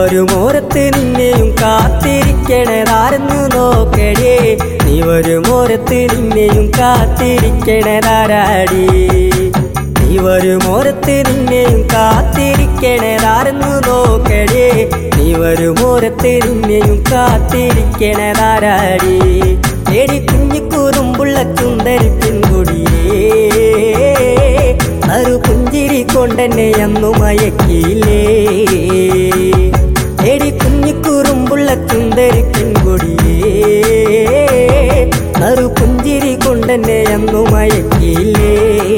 വരുമോരത്ത് നിന്നെയും കാത്തിരിക്കണതാരെന്ന് നോക്കടേ നീ വരുമോരത്ത് നിന്നെയും കാത്തിരിക്കണതാരാടി നീ വരുമോരത്ത് നിന്നെയും കാത്തിരിക്കണതാരെന്ന് നോക്കടേ നീ വരുമോരത്ത് നിന്നെയും കാത്തിരിക്കണതാരാടി എടി കുഞ്ഞിക്കൂറുമ്പുള്ള ചുന്ദരി പെൺകുടിയേ അരു പുഞ്ചിരി കൊണ്ടെന്നെ അന്നു മയക്കിയില്ലേ എടി കുഞ്ഞിക്കുറുമ്പുള്ള ചുന്ദരി പെൺകുടിയേ അരു പുഞ്ചിരി കൊണ്ടെന്നെ അന്നു മയക്കിയില്ലേ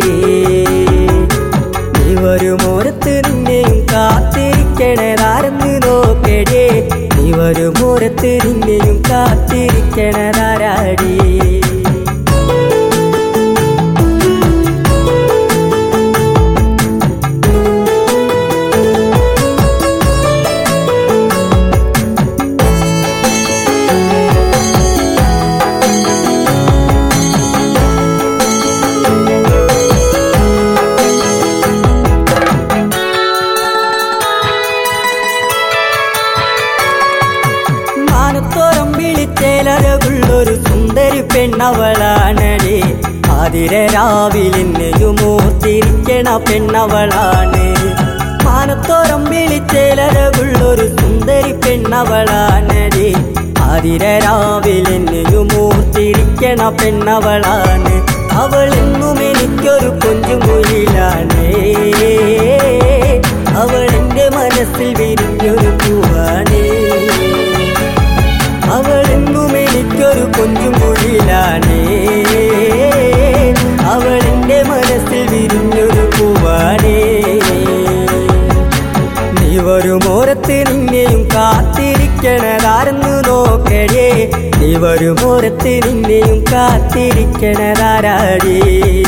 നീ വരുമോരത്ത് നിന്നെയും കാത്തിരിക്കണതാരെന്ന് നോക്കടേ നീ വരുമോരത്ത് നിന്നെയും കാത്തിരിക്കണതാരാടി മാനത്തോരം വിളിച്ചേലരകുള്ളൊരു സുന്ദരി പെണ്ണവളാണടി ആതിര രാവിലെന്നെയും ഓർത്തിരിക്കണ പെണ്ണവളാണ് മാനത്തോരം വിളിച്ചേലരകുള്ളൊരു സുന്ദരി പെണ്ണവളാണടി ആതിര രാവിലെന്നെയും ഓർത്തിരിക്കണ പെണ്ണവളാണ് അവൾ എന്നും എനിക്കൊരു കൊഞ്ചുമുയിലാണ് അവൾ എൻ്റെ മനസ്സിൽ വിരിഞ്ഞൊരു പൂവാണ് അവളെന്നും എനിക്കൊരു കൊഞ്ചുമൊഴിയിലാണ് അവളെന്റെ മനസ്സിൽ വിരിഞ്ഞൊരു പൂവാണേ നീ വരുമോരത്ത് നിന്നെയും കാത്തിരിക്കണതാരെന്ന് നോക്കടേ നീ വരുമോരത്ത് നിന്നെയും കാത്തിരിക്കണതാരാടേ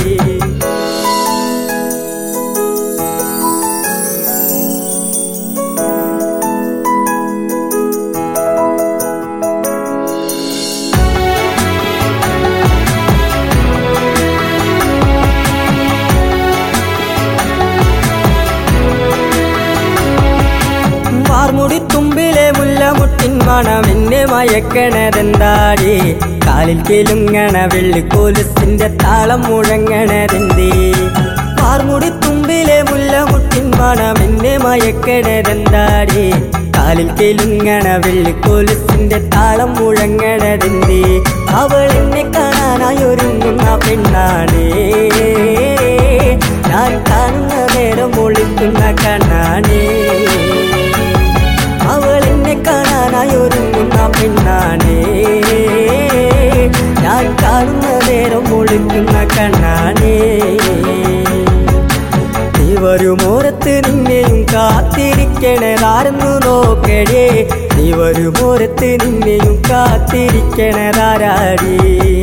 മാർമുടി തുമ്പിലെ മുല്ലമുട്ടിൻ മണം എന്നെ മയക്കണതെന്താടി കാലിൽ കിലുങ്ങണ വെള്ളിക്കോലസിന്റെ താളം മുഴങ്ങണതെന്തേ മാർമുടി തുമ്പിലെ മുല്ലമുട്ടിൻ മണം എന്നെ മയക്കണതെന്താടി കാലിൽ കിലുങ്ങണ വെള്ളിക്കോലസിന്റെ താളം മുഴങ്ങണതെന്തേ അവൾ എന്നെ കാണാനായി ഒരുങ്ങുന്ന പെണ്ണാണേ ഞാൻ കാണുന്ന നേരം ഒളിക്കുന്ന കണ്ണാണേ അവൾ എന്നെ കാണാനായി ഒരുങ്ങുന്ന പെണ്ണാണേ ഞാൻ കാണുന്ന നേരം ഒളിക്കുന്ന കണ്ണാണേ നീ വരുമോരത്ത് നിന്നെയും കാത്തിരിക്കണതാരെന്നു നോക്കടേ നീ വരുമോരത്ത് നിന്നെയും കാത്തിരിക്കണതാരാടേ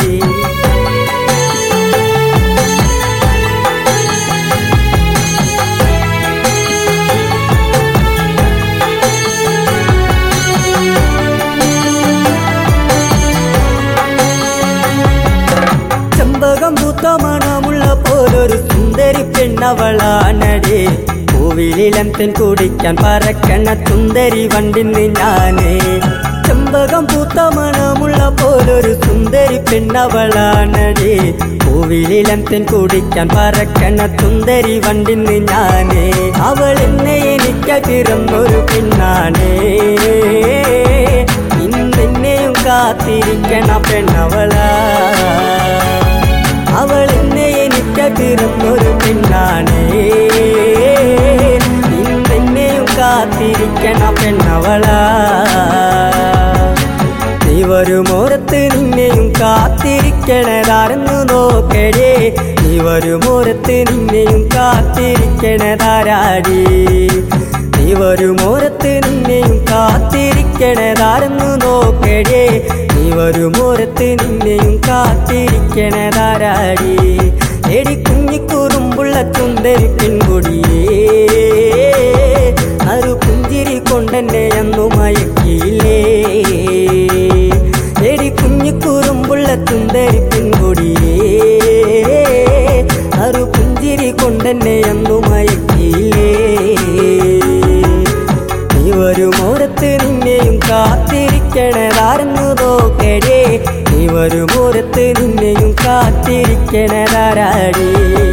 ചെമ്പകം പൂത്ത മണമുള്ള പോലൊരു സുന്ദരി പെണ്ണവളാണടേ കോവിലിലം തെൻ കുടിക്കാൻ പറക്കണ സുന്ദരി വണ്ടിന്ന് ഞാനേ ചെമ്പകം പൂത്ത മണമുള്ള പോലൊരു സുന്ദരി പെണ്ണവളാണടേ കോവിലിലം തെൻ കുടിക്കാൻ പറക്കണ സുന്ദരി വണ്ടിന്ന് ഞാനേ അവൾ എന്നെ എനിക്ക് പിറന്നൊരു പെണ്ണാണേ ഇന്നെന്നെയും കാത്തിരിക്കണ പെണ്ണവളാ അവൾ എന്നെ എനിക്ക് പിറന്നൊരു പെണ്ണാണേ ഇന്നെന്നെയും കാത്തിരിക്കണ പെണ്ണവളാ നീ വരുമോരത്ത് നിന്നെയും കാത്തിരിക്കണതാരെന്ന് നോക്കടേ നീ വരുമോരത്ത് നിന്നെയും കാത്തിരിക്കണതാരാടി നീ വരുമോരത്ത് നിന്നെയും കാത്തിരിക്കണതാരെന്ന് നോക്കടേ നീ വരുമോരത്ത് നിന്നെയും കാത്തിരിക്കണതാരാടി എടി കുഞ്ഞിക്കുറുമ്പുള്ള ചുന്ദരി പെൺകുടിയേ അരു പുഞ്ചിരി കൊണ്ടെന്നെ അന്നു മയക്കിയില്ലേ എടി കുഞ്ഞിക്കുറുമ്പുള്ള ചുന്ദരി പെൺകുടിയേ അരു പുഞ്ചിരി കൊണ്ടെന്നെ അന്നു മയക്കിയില്ലേ നീ വരുമോരത്ത് പാരാടി